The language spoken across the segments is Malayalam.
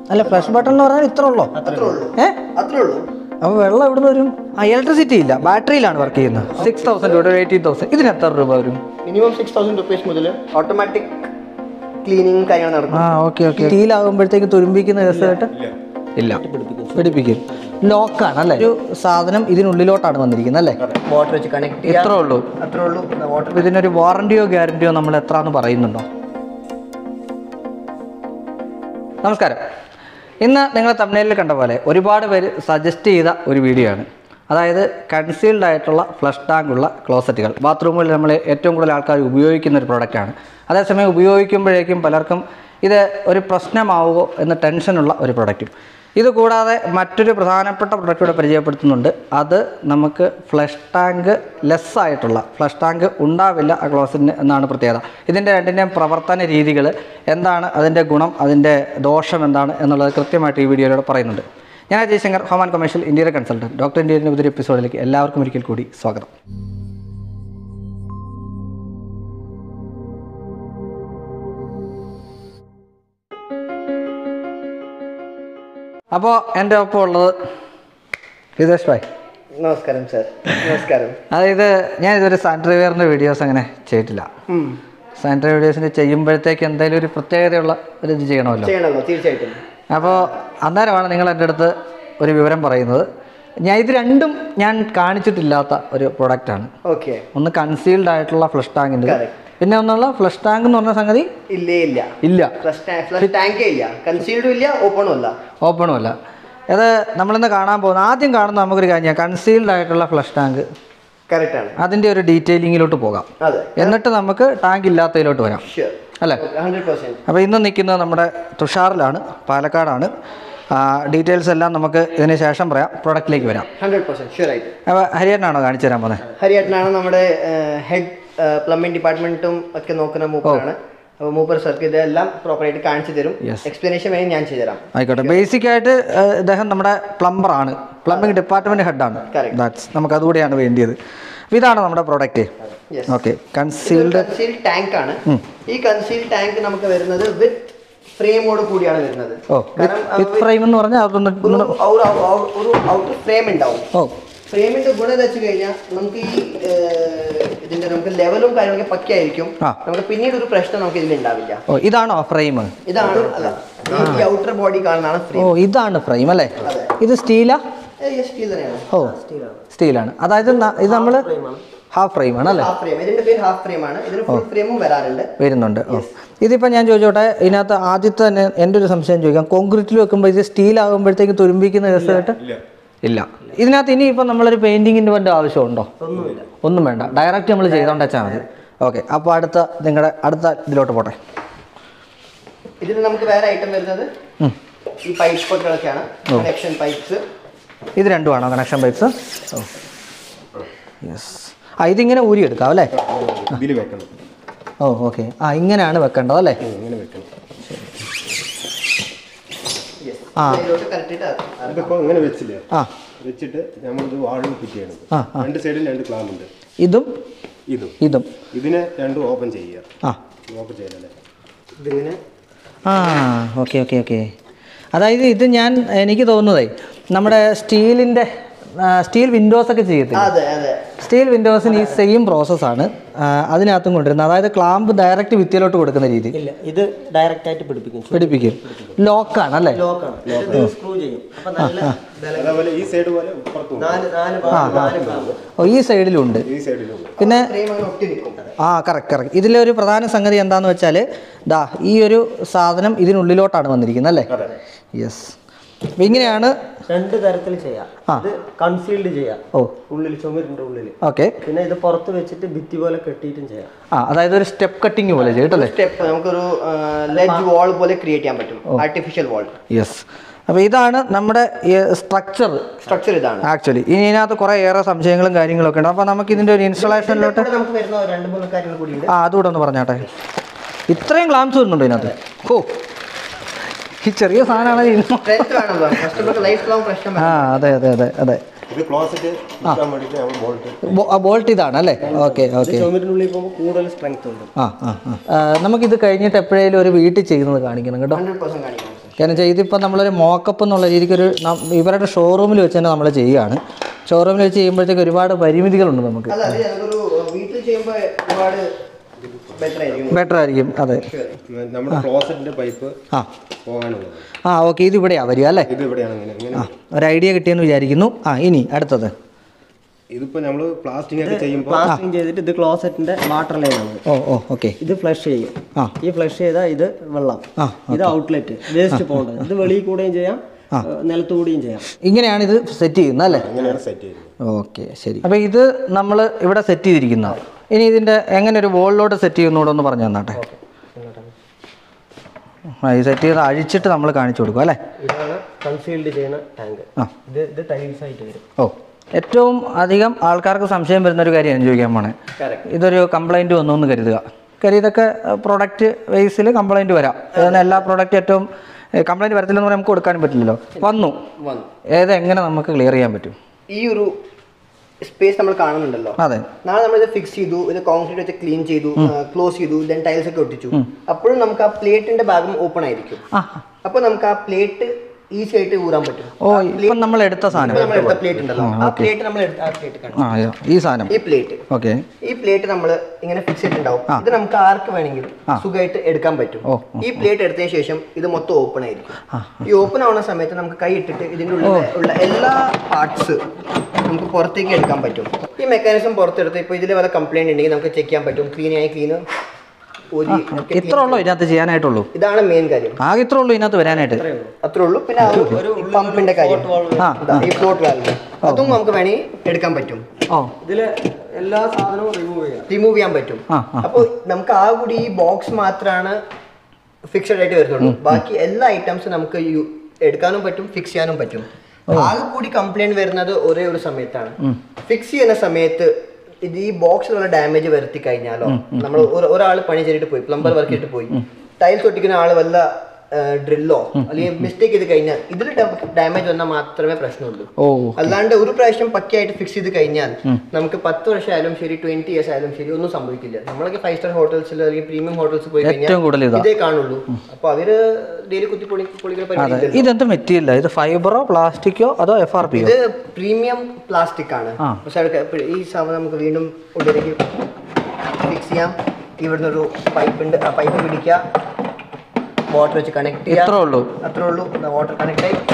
അല്ല ഫ്ലഷ് ബട്ടൺ എന്ന് പറഞ്ഞാൽ ഇത്ര ഉള്ളോ അത്രേ ഉള്ളൂ ഏ അത്രേ ഉള്ളൂ അപ്പോൾ വെള്ളം എവിടെ നിന്ന് വരും ആ ഇലക്ട്രിസിറ്റി ഇല്ല ബാറ്ററിയിലാണ് വർക്ക് ചെയ്യുന്നത് സിക്സ് തൗസൻഡ് രൂപ എയ്റ്റീൻ തൗസൻഡ് ഇതിന് എത്ര രൂപ വരും മിനിമം സിക്സ് തൗസൻഡ് റുപ്പീസ് മുതൽ ഓട്ടോമാറ്റിക് ക്ലീനിങ് കാര്യങ്ങൾ നടക്കും ആ ഓക്കെ ഓക്കെ സ്റ്റീലാകുമ്പോഴത്തേക്ക് തുരുമ്പിക്കുന്ന രസമായിട്ട് ഇല്ല പിടിപ്പിക്കും ലോക്കാണ് അല്ലേ ഒരു സാധനം ഇതിനുള്ളിലോട്ടാണ് വന്നിരിക്കുന്നത് അല്ലേ വാട്ടർ വെച്ച് കണക്ട് ഇത്രേ ഉള്ളൂ അത്രേ ഉള്ളൂ വാട്ടർ അപ്പോൾ ഇതിനൊരു വാറണ്ടിയോ ഗ്യാരണ്ടിയോ നമ്മൾ എത്ര എന്ന് പറയുന്നുണ്ടോ നമസ്കാരം ഇന്ന് നിങ്ങൾ തമിഴിൽ കണ്ട പോലെ ഒരുപാട് പേര് സജസ്റ്റ് ചെയ്ത ഒരു വീഡിയോ ആണ് അതായത് കൺസീൽഡ് ആയിട്ടുള്ള ഫ്ലഷ് ടാങ്ക് ഉള്ള ക്ലോസറ്റുകൾ ബാത്റൂമിൽ നമ്മൾ ഏറ്റവും കൂടുതൽ ആൾക്കാർ ഉപയോഗിക്കുന്ന ഒരു പ്രൊഡക്റ്റാണ് അതേസമയം ഉപയോഗിക്കുമ്പോഴേക്കും പലർക്കും ഇത് ഒരു പ്രശ്നമാവുമോ എന്ന് ടെൻഷനുള്ള ഒരു പ്രൊഡക്റ്റും ഇത് കൂടാതെ മറ്റൊരു പ്രധാനപ്പെട്ട പ്രൊഡക്റ്റ് കൂടെ പരിചയപ്പെടുത്തുന്നുണ്ട് അത് നമുക്ക് ഫ്ലഷ് ടാങ്ക് ലെസ് ആയിട്ടുള്ള ഫ്ലഷ് ടാങ്ക് ഉണ്ടാവില്ല ആ ക്ലോസറ്റിന് എന്നാണ് പ്രത്യേകത ഇതിൻ്റെ രണ്ടിൻ്റെയും പ്രവർത്തന രീതികൾ എന്താണ് അതിൻ്റെ ഗുണം അതിൻ്റെ ദോഷം എന്താണ് എന്നുള്ളത് കൃത്യമായിട്ട് ഈ വീഡിയോയിലൂടെ പറയുന്നുണ്ട് ഞാൻ Ajay Shankar home and commercial ഇന്ത്യയുടെ കൺസൾട്ടൻറ്റ് ഡോക്ടർ ഇന്ത്യയുടെ പുതിയ എപ്പിസോഡിലേക്ക് എല്ലാവർക്കും ഒരിക്കൽ കൂടി സ്വാഗതം അപ്പോൾ എൻ്റെ ഒപ്പം ഉള്ളത് ഹിതേഷ് ഭായ് നമസ്കാരം സാർ നമസ്കാരം അതായത് ഞാൻ ഇതുവരെ സാനിറ്ററി വെയറിൻ്റെ വീഡിയോസ് അങ്ങനെ ചെയ്തിട്ടില്ല ഉം. സാനിറ്ററി വീഡിയോസിൻ്റെ ചെയ്യുമ്പോഴത്തേക്ക് എന്തെങ്കിലും ഒരു പ്രത്യേകതയുള്ള ഒരു ഇത് ചെയ്യണമല്ലോ ചെയ്യണമല്ലോ തീർച്ചയായിട്ടും അപ്പോൾ അന്നേരമാണ് നിങ്ങൾ എൻ്റെ അടുത്ത് ഒരു വിവരം പറയുന്നത് ഞാൻ ഇത് രണ്ടും ഞാൻ കാണിച്ചിട്ടില്ലാത്ത ഒരു പ്രൊഡക്റ്റാണ് ഓക്കെ ഒന്ന് കൺസീൽഡ് ആയിട്ടുള്ള ഫ്ലഷ് ടാങ്കിൻ്റെ Correct. പിന്നെ ഒന്നുള്ള ഫ്ലഷ് ടാങ്ക് എന്ന് പറഞ്ഞ സംഗതി ഇല്ലേ ഇല്ല ഇല്ല ഫ്ലഷ് ഫ്ലഷ് ടാങ്കേ ഇല്ല കൺസീൽഡും ഇല്ല ഓപ്പണും അല്ല ഓപ്പണും അല്ല അത് നമ്മളിന്ന് കാണാൻ പോകുന്ന ആദ്യം കാണുന്ന നമുക്കൊരു കാര്യം കൺസീൽഡ് ആയിട്ടുള്ള ഫ്ലഷ് ടാങ്ക് കറക്റ്റ് ആണ് അതിൻ്റെ ഒരു ഡീറ്റെയിലിങ്ങിലോട്ട് പോകാം അതെ എന്നിട്ട് നമുക്ക് ടാങ്ക് ഇല്ലാത്തതിലോട്ട് വരാം ഷുവർ അല്ലേ ഹൺഡ്രഡ് പെർസെന്റ് അപ്പോൾ ഇന്ന് നിൽക്കുന്നത് നമ്മുടെ തുഷാറിലാണ് പാലക്കാടാണ് ഡീറ്റെയിൽസ് എല്ലാം നമുക്ക് ഇതിന് ശേഷം പറയാം പ്രൊഡക്റ്റിലേക്ക് വരാം ഹൺഡ്രഡ് പെർസെന്റ് ഷുവർ ആയിട്ട് അപ്പോൾ ഹരിയാനാണോ കാണിച്ചു തരാൻ പോകുന്നത് ഹരിയേട്ടനാണ് നമ്മുടെ ഹെഡ് പ്ലംബിംഗ് ഡിപ്പാർട്ട്മെന്റും ഒക്കെ നോക്കുന്ന മൂപ്പറാണ് അപ്പോൾ മൂപ്പർ സർക്ക് ഇതെല്ലാം പ്രോപ്പറായിട്ട് കാണിച്ചു തരും Yes. എക്സ്പ്ലനേഷൻ വേണ്ടി ഞാൻ ചെയ്തുതരാം ആയിക്കോട്ടെ ബേസിക് ആയിട്ട് ഏഹ്, ഇദ്ദേഹം നമ്മുടെ പ്ലംബറാണ് പ്ലംബിംഗ് ഡിപ്പാർട്ട്മെൻറ്റ് ഹെഡാണ് Correct. ദാറ്റ്സ് നമുക്ക് അതുകൂടിയാണ് വേണ്ടിയത് അപ്പോൾ ഇതാണ് നമ്മുടെ product Yes. Okay concealed conceal tank ആണ് ഈ കൺസീൽ ടാങ്ക് നമുക്ക് വരുന്നത് വിത്ത് ഫ്രെയിമോട് കൂടിയാണ് വരുന്നത് ഓ കാരണം വിത്ത് ഫ്രെയിം എന്ന് പറഞ്ഞാൽ അതൊന്ന് ഒരു ഔ- ഔ- ഔ- ഒരു ഔട്ടർ ഫ്രെയിം ഉണ്ടാവും ഓ ഫ്രെയിമിന്റെ ഗുണം എന്ന് വെച്ച് കഴിഞ്ഞാൽ നമുക്ക് ഈ ഏർ, ഇതിന്റെ നമുക്ക് ലെവലും കാര്യങ്ങളൊക്കെ പക്കയായിരിക്കും ആ. നമുക്ക് പിന്നീട് ഒരു പ്രശ്നം നമുക്ക് ഇതിൽ ഉണ്ടാവില്ല ഓ ഇതാണോ ഫ്രെയിം ഇതാണ് അല്ല ഈ ഔട്ടർ ബോഡി കാണുന്നതാണ് ഓ ഫ്രെയിം ഇതാണ് ഫ്രെയിം അല്ലേ അതെ. ഇത് സ്റ്റീലാ സ്റ്റീൽ തന്നെയാണ് ഓ സ്റ്റീലാണ് അതായത് ന- ഇത് നമ്മൾ ഹാഫ് ഫ്രെയിം ആണ് അല്ലേ ഹാഫ് ഫ്രെയിം ഇതിന്റെ പേര് ഹാഫ് ഫ്രെയിം ആണ് ഇതിന് ഫുൾ ഫ്രെയിമും വരാറുണ്ട് വരുന്നുണ്ട് ഓ ഇതിപ്പോൾ ഞാൻ ചോദിച്ചോട്ടെ ഇതിനകത്ത് ആദ്യത്തെ തന്നെ എൻ്റെ ഒരു സംശയം ചോദിക്കാം കോൺക്രീറ്റിൽ വെക്കുമ്പോൾ ഇത് സ്റ്റീൽ ആകുമ്പോഴത്തേക്ക് തുരുമ്പിക്കുന്ന രസമായിട്ട് ഇല്ല ഇതിനകത്ത് ഇനി ഇപ്പം നമ്മളൊരു പെയിൻറ്റിങ്ങിൻ്റെ വല്ല ആവശ്യമുണ്ടോ ഒന്നുമില്ല ഒന്നും വേണ്ട ഡയറക്റ്റ് നമ്മൾ ചെയ്തോണ്ട് വെച്ചാൽ മതി ഓക്കെ അപ്പോൾ അടുത്ത നിങ്ങളുടെ അടുത്ത ഇതിലോട്ട് പോട്ടെ ഇതിൽ നമുക്ക് വേറെ ഐറ്റം വരുന്നത് ഉം. ഈ പൈപ്പ് പൊട്ടുകളൊക്കെയാണ് കണക്ഷൻ പൈപ്സ് ഇത് രണ്ടുമാണോ കണക്ഷൻ പൈപ്സ് ഓ യെസ് ആ ഇതിങ്ങനെ ഊരിയെടുക്കാം അല്ലേ ഇതിൽ വെക്കണം ഓ ഓക്കെ ആ ഇങ്ങനെയാണ് വെക്കേണ്ടത് അല്ലേ ഇങ്ങനെ വെക്കണം ആ. ഇതിലോട്ട് കറക്റ്റിട്ട് ഇതിപ്പോ ഇങ്ങനെ വെച്ചില്ലേ ആ വെച്ചിട്ട് നമ്മളിത് വാഴ് ഫിറ്റ് ചെയ്യണം ആ ആ രണ്ട് സൈഡിൽ രണ്ട് ക്ലാം ഉണ്ട് ഇതും ഇതും ഇതും ഇതിനെ രണ്ടും ഓപ്പൺ ചെയ്യുക ആ ഓപ്പൺ ചെയ്യലല്ലേ ഇതിങ്ങനെ ആ ഓക്കെ ഓക്കെ ഓക്കെ അതായത് ഇത് ഞാൻ എനിക്ക് തോന്നുന്നതേ നമ്മുടെ സ്റ്റീലിൻ്റെ സ്റ്റീൽ വിൻഡോസ് ഒക്കെ ചെയ്യത്തില്ല അതെ അതെ സ്റ്റീൽ വിൻഡോസിന് ഈ സെയിം പ്രോസസ്സാണ് അതിനകത്തും കൊണ്ടിരുന്നത് അതായത് ക്ലാമ്പ് ഡയറക്റ്റ് ഭിത്തിയിലോട്ട് കൊടുക്കുന്ന രീതി ഇല്ല ഇത് ഡയറക്റ്റ് ആയിട്ട് പിടിപ്പിക്കും പിടിപ്പിക്കും ലോക്കാണ് അല്ലേ ലോക്കാണ് ഇത് സ്ക്രൂ ചെയ്യും അപ്പൊ നല്ല ബലം- അതേപോലെ ഈ സൈഡ് പോലെ ഇപ്പുറത്തും ഉണ്ട്. നാല് നാല് ഭാഗം നാല് ഭാഗം ഓ ഈ സൈഡിലുണ്ട് ഈ സൈഡിലും ഉണ്ട്. പിന്നെ ഫ്രെയിം അങ്ങനെ ഒട്ടി നിൽക്കും ആ കറക്റ്റ് കറക്റ്റ് ഇതിലൊരു പ്രധാന സംഗതി എന്താണെന്ന് വെച്ചാൽ ദാ ഈ ഒരു സാധനം ഇതിനുള്ളിലോട്ടാണ് വന്നിരിക്കുന്നത് അല്ലേ യെസ് അപ്പം ഇങ്ങനെയാണ് രണ്ട് തരത്തിൽ ചെയ്യാം ആ. ഇത് കൺസീൽഡ് ചെയ്യാം ഓ ഉള്ളിൽ ചുമരിന്റെ ഉള്ളിൽ ഓക്കെ പിന്നെ ഇത് പുറത്ത് വെച്ചിട്ട് ഭിത്തി പോലെ കെട്ടിയിട്ടും ചെയ്യാം ആ അതായത് ഒരു സ്റ്റെപ്പ് കട്ടിങ് പോലെ ചെയ്തിട്ടല്ലേ സ്റ്റെപ്പ് നമുക്കൊരു ലെഡ്ജ് വാൾ പോലെ ക്രിയേറ്റ് ചെയ്യാൻ പറ്റും ആർട്ടിഫിഷ്യൽ വാൾ യെസ് അപ്പോൾ ഇതാണ് നമ്മുടെ സ്ട്രക്ചർ സ്ട്രക്ചർ ഇതാണ് ആക്ച്വലി ഇനി ഇതിനകത്ത് കുറേ ഏറെ സംശയങ്ങളും കാര്യങ്ങളൊക്കെ ഉണ്ട് അപ്പോൾ നമുക്ക് ഇതിൻ്റെ ഒരു ഇൻസ്റ്റലേഷനിലോട്ട് ഇവിടെ നമുക്ക് വരുന്ന രണ്ട് മൂന്ന് കാര്യങ്ങൾ കൂടി ഉണ്ട് ആ അതുകൂടെ ഒന്ന് പറഞ്ഞാട്ടെ ഇത്രയും ക്ലാംസ് വരുന്നുണ്ട് ഇതിനകത്ത് ഓ ഈ ചെറിയ സാധനമാണ് ഇത്. സ്ട്രെങ്ത് വേണമല്ലോ കസ്റ്റമർക്ക് ലൈഫ് ലോങ് പ്രശ്നം ആ അതെ അതെ അതെ അതെ ഇത് ക്ലോസറ്റ് കിട്ടാൻ വേണ്ടിയിട്ട് നമ്മൾ ബോൾട്ട് ബോൾട്ട് ഇതാണ് അല്ലേ ഓക്കെ ഓക്കെ ചുമരിന്റെ ഉള്ളിൽ പോകുമ്പോൾ കൂടുതൽ സ്ട്രെങ്ത് ഉണ്ട് ആ ആ ആ. ആ നമുക്കിത് കഴിഞ്ഞിട്ട് എപ്പോഴേലും ഒരു വീട്ടിൽ ചെയ്യുന്നത് കാണിക്കണം കേട്ടോ ഹൺഡ്രഡ് പെർസെന്റ് കാണിക്കണം sir. കാരണം വെച്ചാൽ ഇതിപ്പോൾ നമ്മളൊരു മോക്കപ്പ് എന്നുള്ള രീതിക്കൊരു നം- ഇവരുടെ ഷോറൂമിൽ വെച്ച് തന്നെ നമ്മൾ ചെയ്യുകയാണ് ഷോറൂമിൽ വെച്ച് ചെയ്യുമ്പോഴത്തേക്ക് ഒരുപാട് പരിമിതികളുണ്ട് നമുക്ക് അല്ല അത് ഞങ്ങൾക്കൊരു വീട്ടിൽ ചെയ്യുമ്പോൾ ഒരുപാട് ബെറ്റർ ആയിരിക്കും ബെറ്റർ ആയിരിക്കും അതെ നമ്മുടെ ക്ലോസറ്റിന്റെ പൈപ്പ് ആ പോകാനുള്ളത് ആ ഓക്കെ ഇത് ഇവിടെയാണ് വരിക അല്ലേ ഇത് ഇവിടെയാണ് ഇങ്ങനെ ഇങ്ങനെ ആ ഒരു ഐഡിയ കിട്ടിയെന്ന് വിചാരിക്കുന്നു ആ ഇനി അടുത്തത് ഇതിപ്പോ നമ്മള് പ്ലാസ്റ്റിക് ഒക്കെ ചെയ്യുമ്പോൾ പ്ലാസ്റ്റിംഗ് ചെയ്തിട്ട് ഇത് ക്ലോസറ്റിന്റെ വാട്ടർ ലൈൻ ആണ് ഓ ഓ ഓക്കെ ഇത് ഫ്ലഷ് ചെയ്യും ആ. ഈ ഫ്ലഷ് ചെയ്താൽ ഇത് വെള്ളം ആ, ഇത് ഔട്ട്ലെറ്റ് വേസ്റ്റ് പോകേണ്ടത് ഇത് വെളിയിൽ കൂടെയും ചെയ്യാം നിലത്ത് കൂടിയും ചെയ്യാം ഇങ്ങനെയാണ് ഇത് സെറ്റ് ചെയ്യുന്നത് അല്ലേ അങ്ങനെയാണ് സെറ്റ് ചെയ്യുന്നത് ഓക്കെ ശരി അപ്പോൾ ഇത് നമ്മൾ ഇവിടെ സെറ്റ് ചെയ്തിരിക്കുന്നതാണ് ഇനി ഇതിൻ്റെ എങ്ങനെ ഒരു വോളിലോട്ട് സെറ്റ് ചെയ്യുന്നൂടെ ഒന്ന് പറഞ്ഞു തന്നാട്ടെ ആ ഈ സെറ്റ് ചെയ്ത് അഴിച്ചിട്ട് നമ്മൾ കാണിച്ചു കൊടുക്കും അല്ലേ ഇതാണ് കൺസീൽഡ് ചെയ്യുന്ന ടാങ്ക് ആ ഇത് ഇത് ടൈൽസ് ആയിട്ട് വരും ഓ ഏറ്റവും അധികം ആൾക്കാർക്ക് സംശയം വരുന്ന ഒരു കാര്യം ഞാൻ ചോദിക്കാൻ പോണേ ഇതൊരു കംപ്ലൈൻറ്റ് വന്നു എന്ന് കരുതുക കാര്യം ഇതൊക്കെ പ്രൊഡക്റ്റ് ബേസിൽ കംപ്ലൈൻറ്റ് വരാം അതാണ് എല്ലാ പ്രൊഡക്റ്റ് ഏറ്റവും കംപ്ലൈൻറ്റ് വരത്തില്ലെന്ന് പറയാൻ നമുക്ക് കൊടുക്കാനും പറ്റില്ലല്ലോ വന്നു വന്നു ഏത് എങ്ങനെ നമുക്ക് ക്ലിയർ ചെയ്യാൻ പറ്റും ഈ ഒരു സ്പേസ് നമ്മൾ കാണുന്നുണ്ടല്ലോ അതെ നാളെ നമ്മൾ ഇത് ഫിക്സ് ചെയ്തു ഇത് കോൺക്രീറ്റ് വെച്ച് ക്ലീൻ ചെയ്തു ക്ലോസ് ചെയ്തു ദെൻ ടൈൽസ് ഒക്കെ ഒട്ടിച്ചു അപ്പോഴും നമുക്ക് ആ പ്ലേറ്റിന്റെ ഭാഗം ഓപ്പൺ ആയിരിക്കും ആ അപ്പോൾ നമുക്ക് ആ പ്ലേറ്റ് ഈസി ആയിട്ട് ഊരാൻ പറ്റും ഓ ഇപ്പം നമ്മൾ എടുത്ത സാധനം നമ്മൾ എടുത്ത പ്ലേറ്റ് ഉണ്ടല്ലോ ആ പ്ലേറ്റ് നമ്മൾ എടുത്ത ആ പ്ലേറ്റ് കാണും ആ ഇതാ, ഈ സാധനം ഈ പ്ലേറ്റ് ഓക്കെ ഈ പ്ലേറ്റ് നമ്മൾ ഇങ്ങനെ ഫിക്സ് ചെയ്തിട്ടുണ്ടാവും ഇത് നമുക്ക് ആർക്ക് വേണമെങ്കിലും സുഖമായിട്ട് എടുക്കാൻ പറ്റും ഓ, ഈ പ്ലേറ്റ് എടുത്തതിന് ശേഷം ഇത് മൊത്തം ഓപ്പൺ ആയിരിക്കും ഈ ഓപ്പൺ ആവുന്ന സമയത്ത് നമുക്ക് കൈ ഇട്ടിട്ട് ഇതിൻ്റെ ഉള്ളിൽ ഉള്ള എല്ലാ പാർട്സ് നമുക്ക് പുറത്തേക്ക് എടുക്കാൻ പറ്റും ഈ മെക്കാനിസം പുറത്തെടുത്ത് ഇപ്പോൾ ഇതിൽ വല്ല കംപ്ലൈന്റ് ഉണ്ടെങ്കിൽ നമുക്ക് ചെക്ക് ചെയ്യാൻ പറ്റും ക്ലീൻ ആയി ക്ലീൻ ഊരി ഒക്കെ ഇത്ര ഉള്ളൂ ഇതിനകത്ത് ചെയ്യാനായിട്ടുള്ളൂ ഇതാണ് മെയിൻ കാര്യം ആകെ ഇത്ര ഉള്ളൂ ഇതിനകത്ത് വരാനായിട്ട് അത്രേ ഉള്ളൂ പിന്നെ ആ ഒരു പമ്പിന്റെ കാര്യം ആ ഇതാ, ഈ ഫ്ലോട്ട് വാൽവ് അതും നമുക്ക് വേണമെങ്കിൽ എടുക്കാൻ പറ്റും ഓ ഇതില് എല്ലാ സാധനവും റിമൂവ് ചെയ്യാം റിമൂവ് ചെയ്യാൻ പറ്റും ആ ആ അപ്പോൾ നമുക്ക് ആ കൂടി ഈ ബോക്സ് മാത്രമാണ് ഫിക്സഡ് ആയിട്ട് വരുന്നുള്ളൂ ബാക്കി എല്ലാ ഐറ്റംസും നമുക്ക് യു- എടുക്കാനും പറ്റും ഫിക്സ് ചെയ്യാനും പറ്റും ആകെ കൂടി കംപ്ലൈന്റ് വരുന്നത് ഒരേ ഒരു സമയത്താണ് ഫിക്സ് ചെയ്യുന്ന സമയത്ത് ഇത് ഈ ബോക്സിലുള്ള ഡാമേജ് വരുത്തി കഴിഞ്ഞാലോ നമ്മൾ ഒരാൾ പണി ചെയ്തിട്ട് പോയി പ്ലംബർ വർക്ക് ചെയ്തിട്ട് പോയി ടൈൽസ് ഒട്ടിക്കുന്ന ആൾ വല്ല ഡ്രില്ലോ അല്ലെങ്കിൽ മിസ്റ്റേക്ക് ചെയ്ത് കഴിഞ്ഞാൽ ഇതിൽ ഡാമേജ് വന്നാൽ മാത്രമേ പ്രശ്നമുള്ളൂ ഓ അല്ലാണ്ട് ഒരു പ്രാവശ്യം പക്കയായിട്ട് ഫിക്സ് ചെയ്ത് കഴിഞ്ഞാൽ നമുക്ക് പത്ത് വർഷം ആയാലും ശരി ട്വന്റി ഇയേഴ്സ് ആയാലും ശരി ഒന്നും സംഭവിക്കില്ല നമ്മളൊക്കെ ഫൈവ് സ്റ്റാർ ഹോട്ടൽസിൽ അല്ലെങ്കിൽ പ്രീമിയം ഹോട്ടൽസ് പോയി ഏറ്റവും കഴിഞ്ഞാൽ കൂടുതൽ ഇതാ ഇതേ കാണുള്ളൂ അപ്പൊ അവര് ഡെയിലി കുത്തി പൊളി പൊളിക്കുന്ന പരിപാടി അതെ ഇതെന്ത് മെറ്റീരിയല ഇത് ഫൈബറോ പ്ലാസ്റ്റിക്കോ അതോ എഫ് ആർ പിയോ ഇത് പ്രീമിയം പ്ലാസ്റ്റിക് ആണ് ആ. പക്ഷെ അത് ക- ഈ സാധനം നമുക്ക് വീണ്ടും ഉള്ളിലേക്ക് ഫിക്സ് ചെയ്യാം ഇവിടുന്ന് ഒരു പൈപ്പ് ഉണ്ട് ആ പൈപ്പ് പിടിക്കുക വാട്ടർ വെച്ച് കണക്ട് ഇത്രേ ചെയ്യാം ഉള്ളൂ അത്രേ ഉള്ളൂ വാട്ടർ കണക്ട് ആയി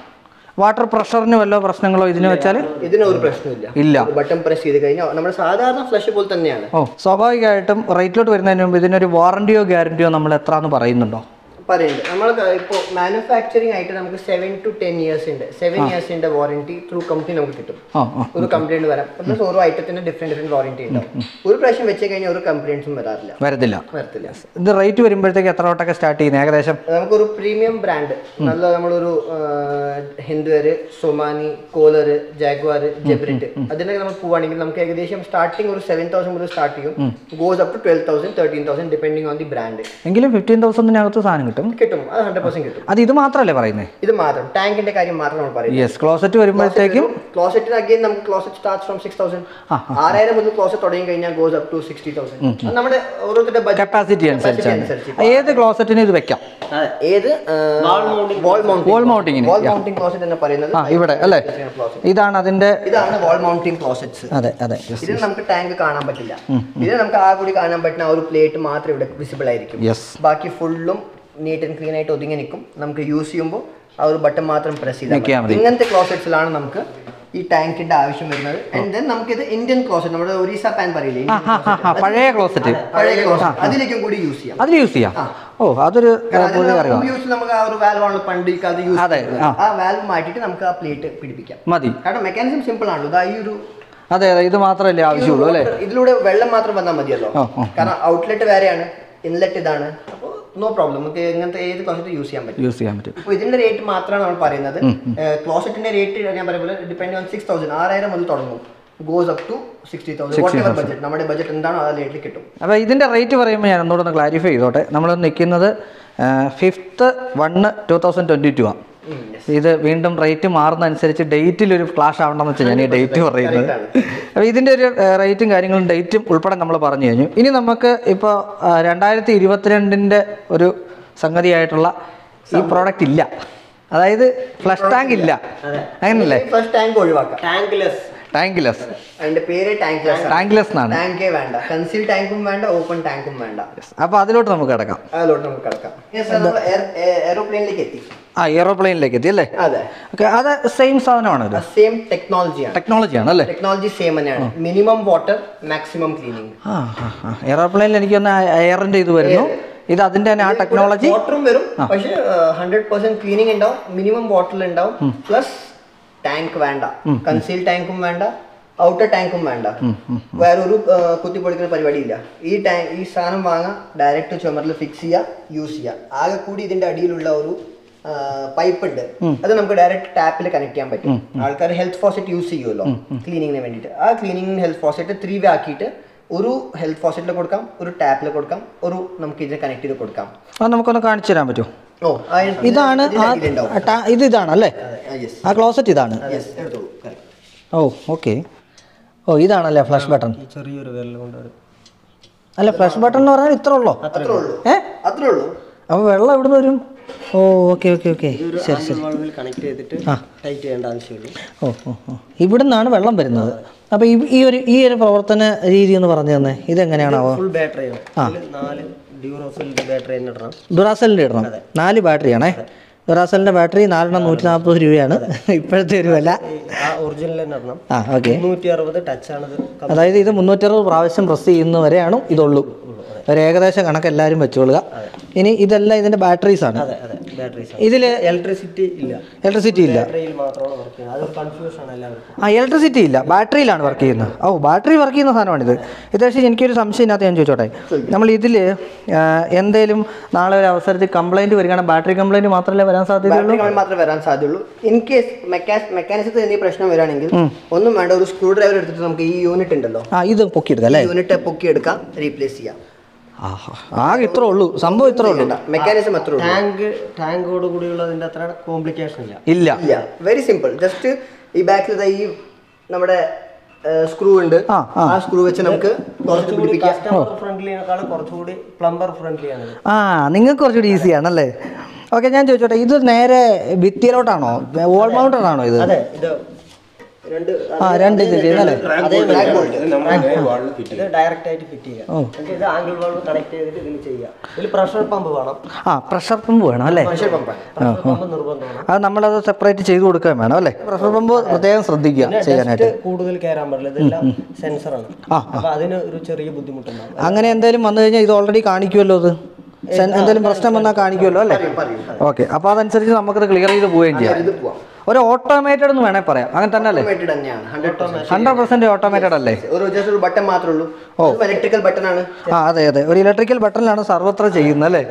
വാട്ടർ പ്രഷറിന് വല്ല പ്രശ്നങ്ങളോ ഇതിന് വെച്ചാൽ ഇതിന് ഒരു പ്രശ്നമില്ല ഇല്ല ബട്ടൺ പ്രസ് ചെയ്ത് കഴിഞ്ഞാൽ നമ്മുടെ സാധാരണ ഫ്ലഷ് പോലെ തന്നെയാണ് ഓ സ്വാഭാവികമായിട്ടും റേറ്റിലോട്ട് വരുന്നതിന് മുമ്പ് ഇതിനൊരു വാറണ്ടിയോ ഗ്യാരണ്ടിയോ നമ്മൾ എത്ര എന്ന് പറയുന്നുണ്ടോ പറയുന്നുണ്ട് നമ്മൾ ഇപ്പോൾ മാനുഫാക്ചറിങ് ആയിട്ട് നമുക്ക് സെവൻ ടു ടെൻ ഇയേഴ്സ് ഉണ്ട് സെവൻ ഇയേഴ്സിന്റെ വാറണ്ടി ത്രൂ കമ്പനി നമുക്ക് കിട്ടും ആ ആ ഒരു കംപ്ലൈന്റ് വരാം പ്ലസ് ഓരോ ഐറ്റത്തിന് ഡിഫറെന്റ് ഡിഫറെന്റ് വാറണ്ടി ഉണ്ടാവും ഒരു പ്രാവശ്യം വെച്ച് കഴിഞ്ഞാൽ ഒരു കംപ്ലൈൻസും വരാറില്ല വരത്തില്ല വരത്തില്ല ഇത് റേറ്റ് വരുമ്പോഴത്തേക്ക് എത്ര തൊട്ടൊക്കെ സ്റ്റാർട്ട് ചെയ്യുന്നത് ഏകദേശം നമുക്കൊരു പ്രീമിയം ബ്രാൻഡ് നല്ല നമ്മളൊരു ഹിന്ദുവര് സൊമാനി കോലർ ജാഗ്വാർ ജെബ്രിറ്റ് അതിനൊക്കെ നമ്മൾ പോവാണെങ്കിൽ നമുക്ക് ഏകദേശം സ്റ്റാർട്ടിങ് ഒരു സെവൻ തൗസൻഡ് മുതൽ സ്റ്റാർട്ട് ചെയ്യും goes up to twelve thousand thirteen thousand depending on the brand എങ്കിലും ഫിഫ്റ്റീൻ തൗസൻഡിനകത്ത് സാധനം കിട്ടും കിട്ടും അത് ഹൺഡ്രഡ് പെർസെന്റ് കിട്ടും അത് ഇത് മാത്രമല്ലേ പറയുന്നത് ഇത് മാത്രം ടാങ്കിന്റെ കാര്യം മാത്രം നമ്മൾ പറയുന്നത് യെസ് ക്ലോസറ്റ് വരുമ്പോഴത്തേക്കും ക്ലോസറ്റിന് അഗൈൻ നമുക്ക് closet start from six thousand ആറായിരം മുതൽ ക്ലോസറ്റ് തുടങ്ങി കഴിഞ്ഞാൽ goes up to sixty thousand നമ്മുടെ ഓരോരുത്തരുടെ budget- കപ്പാസിറ്റി capacity അനുസരിച്ചാണ് അനുസരിച്ച് ഏത് ക്ലോസറ്റിന് ഇത് വെക്കാം ഏത് വാൾ മൗണ്ടിംഗ് Wall mounting-ന്, വാൾ yeah. മൗണ്ടിംഗ് ക്ലോസറ്റ് എന്ന് പറയുന്നത് ആ ഇവിടെ അല്ലേ closet. ഇതാണ് അതിന്റെ ഇതാണ് വാൾ മൗണ്ടിംഗ് ക്ലോസറ്റ്സ് അതെ അതെ ഇതിൽ നമുക്ക് ടാങ്ക് കാണാൻ പറ്റില്ല ഇതിൽ നമുക്ക് ആ കൂടി കാണാൻ പറ്റുന്ന ആ ഒരു പ്ലേറ്റ് മാത്രം ഇവിടെ വിസിബിൾ ആയിരിക്കും യെസ് ബാക്കി ഫുള്ളും നീറ്റ് ആൻഡ് ക്ലീൻ ആയിട്ട് ഒതുങ്ങി നിൽക്കും നമുക്ക് യൂസ് ചെയ്യുമ്പോൾ ആ ഒരു ബട്ടൺ മാത്രം പ്രസ് ഞെക്കിയാൽ ചെയ്താൽ മതി. ഇങ്ങനത്തെ ക്ലോസറ്റ്സിലാണ് നമുക്ക് ഈ ടാങ്കിന്റെ ആവശ്യം വരുന്നത് ആൻഡ് ദെൻ നമുക്കിത് ഇന്ത്യൻ ക്ലോസറ്റ് നമ്മുടെ ഒറീസ പാൻ പറയില്ലേ ആ ഹാ ഹാ ഹാ പഴയ ക്ലോസറ്റ് പഴയ ക്ലോസറ്റ് അതിലേക്കും കൂടി യൂസ് ചെയ്യാം അതിൽ യൂസ് ചെയ്യാം ഓ അതൊരു ഏ, പുതിയ അറിവാണ് യൂസ് നമുക്ക് ആ ഒരു വാൽവാണ് പണ്ട് ഈ കാലത്ത് യൂസ് അതെ, ആ. ആ വാൽവ് മാറ്റിയിട്ട് നമുക്ക് ആ പ്ലേറ്റ് പിടിപ്പിക്കാം മതി കാരണം മെക്കാനിസം സിമ്പിൾ ആണല്ലോ ഇതാ ഈ ഒരു അതെ അതെ ഇത് മാത്രമല്ലേ ആവശ്യമുള്ളൂ അല്ലേ ഇതിലൂടെ വെള്ളം മാത്രം വന്നാൽ മതിയല്ലോ ഓ, ഓ. കാരണം ഔട്ട്ലെറ്റ് വേറെയാണ് ഇൻലെറ്റ് ഇതാണ് അപ്പോൾ നോ പ്രോബ്ലം നമുക്ക് ഇങ്ങനത്തെ ഏത് ക്ലോസറ്റ് യൂസ് ചെയ്യാൻ പറ്റും യൂസ് ചെയ്യാൻ പറ്റും അപ്പോൾ ഇതിന്റെ റേറ്റ് മാത്രമാണ് നമ്മൾ പറയുന്നത് ക്ലോസറ്റിന്റെ റേറ്റ് ഞാൻ പറയുമ്പോൾ ഡിപ്പെൻഡ് ഓൺ സിക്സ് തൗസൻഡ് ആറായിരം മുതൽ തുടങ്ങും goes up to sixty thousand whatever budget നമ്മുടെ ബഡ്ജറ്റ് എന്താണോ ആ റേറ്റിൽ കിട്ടും അപ്പോൾ ഇതിൻ്റെ റേറ്റ് പറയുമ്പോൾ ഞാൻ ഒന്നുകൂടെ ഒന്ന് ക്ലാരിഫൈ ചെയ്തോട്ടെ നമ്മൾ നിൽക്കുന്നത് fifth one two thousand twenty two ആണ് ഇത് വീണ്ടും റേറ്റ് മാറുന്നതനുസരിച്ച് ഡേറ്റിൽ ഒരു ക്ലാഷ് ആവണമെന്ന് വെച്ചാൽ ഞാൻ ഈ ഡേറ്റ് പറയുന്നത് അപ്പോൾ ഇതിൻ്റെ ഒരു റേറ്റും കാര്യങ്ങളും ഡേറ്റും ഉൾപ്പെടെ നമ്മൾ പറഞ്ഞു കഴിഞ്ഞു ഇനി നമുക്ക് ഇപ്പോൾ രണ്ടായിരത്തി ഇരുപത്തിരണ്ടിൻ്റെ ഒരു സംഗതിയായിട്ടുള്ള ഈ പ്രോഡക്റ്റ് ഇല്ല അതായത് ഫ്ലഷ് ടാങ്ക് ഇല്ല അങ്ങനല്ലേ ഫസ്റ്റ് ടാങ്ക് ഒഴിവാക്കാം ടാങ്ക്ലെസ് ടാങ്ക്ലെസ് അതിന്റെ പേര് ടാങ്ക്ലെസ് ടാങ്ക്ലെസ് എന്നാണ് ടാങ്കേ വേണ്ട കൺസീൽ ടാങ്കും വേണ്ട ഓപ്പൺ ടാങ്കും വേണ്ട അപ്പോൾ അതിലോട്ട് നമുക്ക് കിടക്കാം അതിലോട്ട് നമുക്ക് കിടക്കാം എയറോപ്ലെയിനിലേക്ക് എത്തി ആ എയറോപ്ലെയിനിലേക്ക് എത്തി അല്ലേ അതെ ഓക്കെ അത് സെയിം സാധനമാണ് ഇത് സെയിം ടെക്നോളജിയാണ് ടെക്നോളജിയാണ് അല്ലേ ടെക്നോളജി സെയിം തന്നെയാണ് മിനിമം വാട്ടർ മാക്സിമം ക്ലീനിങ് ആ ആ ആ എയറോപ്ലെയിനിൽ എനിക്കൊന്ന് എയറിൻ്റെ ഇത് വരുന്നു ഇത് അതിൻ്റെ തന്നെ ആ ടെക്നോളജി വാട്ടറും വരും പക്ഷേ ഹൺഡ്രഡ് പെർസെന്റ് ക്ലീനിങ് ഉണ്ടാവും മിനിമം വാട്ടറിൽ ഉണ്ടാവും പ്ലസ് ടാങ്ക് വേണ്ട കൺസീൽ ടാങ്കും വേണ്ട ഔട്ടർ ടാങ്കും വേണ്ട വേറൊരു ആ, കുത്തിപ്പൊളിക്കുന്ന പരിപാടിയില്ല ഈ ടാങ്ക് ഈ സാധനം വാങ്ങാം ഡയറക്റ്റ് ചുമരിൽ ഫിക്സ് ചെയ്യുക യൂസ് ചെയ്യുക ആകെ കൂടി ഇതിന്റെ അടിയിലുള്ള ഒരു പൈപ്പ് ഉണ്ട് അത് നമുക്ക് ഡയറക്റ്റ് ടാപ്പിൽ കണക്ട് ചെയ്യാൻ പറ്റും ആൾക്കാർ ഹെൽത്ത് ഫോസറ്റ് യൂസ് ചെയ്യുമല്ലോ ക്ലീനിങ്ങിന് വേണ്ടിയിട്ട് ആ cleaning health faucet three way ആക്കിയിട്ട് ഒരു ഹെൽത്ത് ഫോസറ്റിൽ കൊടുക്കാം ഒരു ടാപ്പിൽ കൊടുക്കാം ഒരു നമുക്ക് ഇതിനെ കണക്ട് ചെയ്ത് കൊടുക്കാം അത് നമുക്കൊന്ന് കാണിച്ചു തരാൻ പറ്റുമോ ഓ ആ, ഇതാണ് ഇതിന്റെ ആ അടിയിലുണ്ടാവും. ടാ- ഇത് ഇതാണ് അല്ലേ അതെ, ആ, yes. ആ ക്ലോസറ്റ് ഇതാണ് Yes, എടുത്തോളൂ. correct. ഓ ഓക്കെ ഓ ഇതാണല്ലേ ഫ്ലഷ് ബട്ടൺ ഈ ചെറിയൊരു വിരൽ കൊണ്ട് ഒരു അല്ല ഫ്ലഷ് ബട്ടൺ എന്ന് പറഞ്ഞാൽ ഇത്ര ഉള്ളോ അത്രേ ഉള്ളൂ ഏ അത്രേ ഉള്ളൂ അപ്പോൾ വെള്ളം എവിടുന്ന് വരും ഓ ഓക്കെ ഓക്കെ ഓക്കെ ഒരു ശരി ആംഗിൾ ശരി വാൾവിൽ കണക്ട് ചെയ്തിട്ട് ആ. ടൈറ്റ് ചെയ്യേണ്ട ആവശ്യമുള്ളൂ ഓ ഓ ഓ ഇവിടുന്നാണ് വെള്ളം വരുന്നത് അപ്പോൾ ഈ ഈ ഒരു ഈ ഒരു പ്രവർത്തന രീതി എന്ന് പറഞ്ഞു തന്നെ ഇതെങ്ങനെയാണാവോ ഫുൾ ബാറ്ററിയാണ് ഇതിൽ നാല് ഡ്യൂറോസിലിന്റെ ബാറ്ററി തന്നെ ഇടണം ഡുറാസലിൻ്റെ ഇടണം നാല് ബാറ്ററിയാണേ ഡുറാസലിൻ്റെ ബാറ്ററി നാലെണ്ണം നൂറ്റി നാൽപ്പത് രൂപയാണ് ഇപ്പോഴത്തെ ഒരു വില ഈ ആ ഒറിജിനൽ തന്നെ ഇടണം ആ ഓക്കെ മുന്നൂറ്റി അറുപത് ടച്ച് ആണിത് അതായത് ഇത് മുന്നൂറ്ററുപത് പ്രാവശ്യം പ്രസ് ചെയ്യുന്നവരെയാണ് ഇതുള്ളൂ ഒരു ഏകദേശം കണക്ക് എല്ലാവരും വെച്ചോളുക ഇനി ഇതെല്ലാം ഇതിൻ്റെ ബാറ്ററീസ് ആണ് അതെ അതെ ബാറ്ററീസ് ഇതിൽ ഇലക്ട്രിസിറ്റി ഇല്ല ഇലക്ട്രിസിറ്റി ഇല്ല ബാറ്ററിയിൽ മാത്രമാണ് വർക്ക് ചെയ്യുന്നത് അതൊരു കൺഫ്യൂഷൻ ആണ് എല്ലാവർക്കും ആ ഇലക്ട്രിസിറ്റി ഇല്ല ബാറ്ററിയിലാണ് വർക്ക് ചെയ്യുന്നത് ഓ ബാറ്ററി വർക്ക് ചെയ്യുന്ന സാധനമാണിത് ഇത് പക്ഷേ എനിക്കൊരു സംശയം ഇതിനകത്ത് ഞാൻ ചോദിച്ചോട്ടെ നമ്മൾ ഇതിൽ എന്തേലും നാളെ ഒരു അവസരത്തിൽ കംപ്ലൈൻറ്റ് വരികയാണെങ്കിൽ ബാറ്ററി കംപ്ലൈൻറ്റ് മാത്രമല്ലേ വരാൻ സാധ്യതയുള്ളൂ ബാറ്ററി കമ്പനി മാത്രമേ വരാൻ സാധ്യതയുള്ളൂ ഇൻ കേസ് മെക്കാനിസത്തിൽ എന്തെങ്കിലും പ്രശ്നം വരികയാണെങ്കിൽ ഒന്നും വേണ്ട ഒരു സ്ക്രൂ ഡ്രൈവർ എടുത്തിട്ട് നമുക്ക് ഈ യൂണിറ്റ് ഉണ്ടല്ലോ ആ ഇത് പൊക്കിയെടുക്കാം അല്ലേ യൂണിറ്റ് പൊക്കി എടുക്കാം റീപ്ലേസ് ചെയ്യാം ആഹാ ആകെ ഇത്രേ ഉള്ളൂ സംഭവം ഇത്രേ ഉള്ളൂ മെക്കാനിസം അത്രേ ഉള്ളൂ ടാങ്ക് ടാങ്കോട് കൂടിയുള്ളതിന്റെ അത്ര കോംപ്ലിക്കേഷൻ ഇല്ല ഇല്ല ഇല്ല വെരി സിമ്പിൾ ജസ്റ്റ് ഈ ബാക്കിൽ ഈ നമ്മുടെ സ്ക്രൂ ഉണ്ട് ആ, ആ. ആ സ്ക്രൂ വെച്ച് നമുക്ക് കുറച്ച് കുറച്ചുകൂടി പിടിപ്പിക്കാം കസ്റ്റമർ ഫ്രണ്ട്ലിനേക്കാളും കുറച്ചുകൂടി പ്ലംബർ ഫ്രണ്ട്ലി ആണ് ഇത്. ആ നിങ്ങൾക്ക് കുറച്ചുകൂടി ഈസി ആണല്ലേ ഓക്കെ ഞാൻ ചോദിച്ചോട്ടെ ഇത് നേരെ ഭിത്തിയിലോട്ടാണോ വോൾ മൗണ്ടഡ് ആണോ ഇത് അതെ ഇത് രണ്ട് ആ രണ്ട് ഇത് ചെയ്യുന്നല്ലേ അതേ black bolt. ഇത് നമ്മുടെ വാളിൽ ഫിറ്റ് ഇത് ഡയറക്റ്റ് ആയിട്ട് ഫിറ്റ് ചെയ്യാം ഓ. എന്നിട്ട് ഇത് ആംഗിൾ വാൾവ് കണക്ട് ചെയ്തിട്ട് ഇതിൽ ചെയ്യാം ഇതിൽ പ്രഷർ പമ്പ് വേണം ആ പ്രഷർ പമ്പ് വേണം അല്ലേ പ്രഷർ പമ്പാണ് പ്രഷർ പമ്പ് നിർബന്ധമാണ് അത് നമ്മളത് സെപ്പറേറ്റ് ചെയ്ത് കൊടുക്കുകയും വേണം അല്ലേ പ്രഷർ പമ്പ് പ്രത്യേകം ശ്രദ്ധിക്കുക ചെയ്യാനായിട്ട് ഡസ്റ്റ് കൂടുതൽ കയറാൻ പാടില്ല ഇതെല്ലാം സെൻസറാണ് ആ, അപ്പൊ അതിന് ഒരു ചെറിയ ബുദ്ധിമുട്ടുണ്ടാവും അങ്ങനെ എന്തെങ്കിലും വന്നു കഴിഞ്ഞാൽ ഇത് ഓൾറെഡി കാണിക്കുമല്ലോ അത് സെൻ- എന്തെങ്കിലും പ്രശ്നം വന്നാൽ കാണിക്കുമല്ലോ അല്ലേ ഓക്കെ അപ്പോൾ അതനുസരിച്ച് നമുക്കത് ക്ലിയർ ചെയ്ത് പോവുകയും ചെയ്യാം ഇത് പോവാം ഒരു ഓട്ടോമേറ്റഡ് എന്ന് വേണേൽ പറയാം അങ്ങനെ തന്നെ അല്ലേ ഓട്ടോമേറ്റഡ് തന്നെയാണ് hundred percent hundred percent automated അല്ലേ ഒരു ജസ്റ്റ് ഒരു ബട്ടൺ മാത്രമേ ഉള്ളൂ ഇലക്ട്രിക്കൽ ബട്ടൺ ആണ് ആ അതെ അതെ ഒരു ഇലക്ട്രിക്കൽ ബട്ടണിലാണ് സർവത്ര ചെയ്യുന്നത് അല്ലേ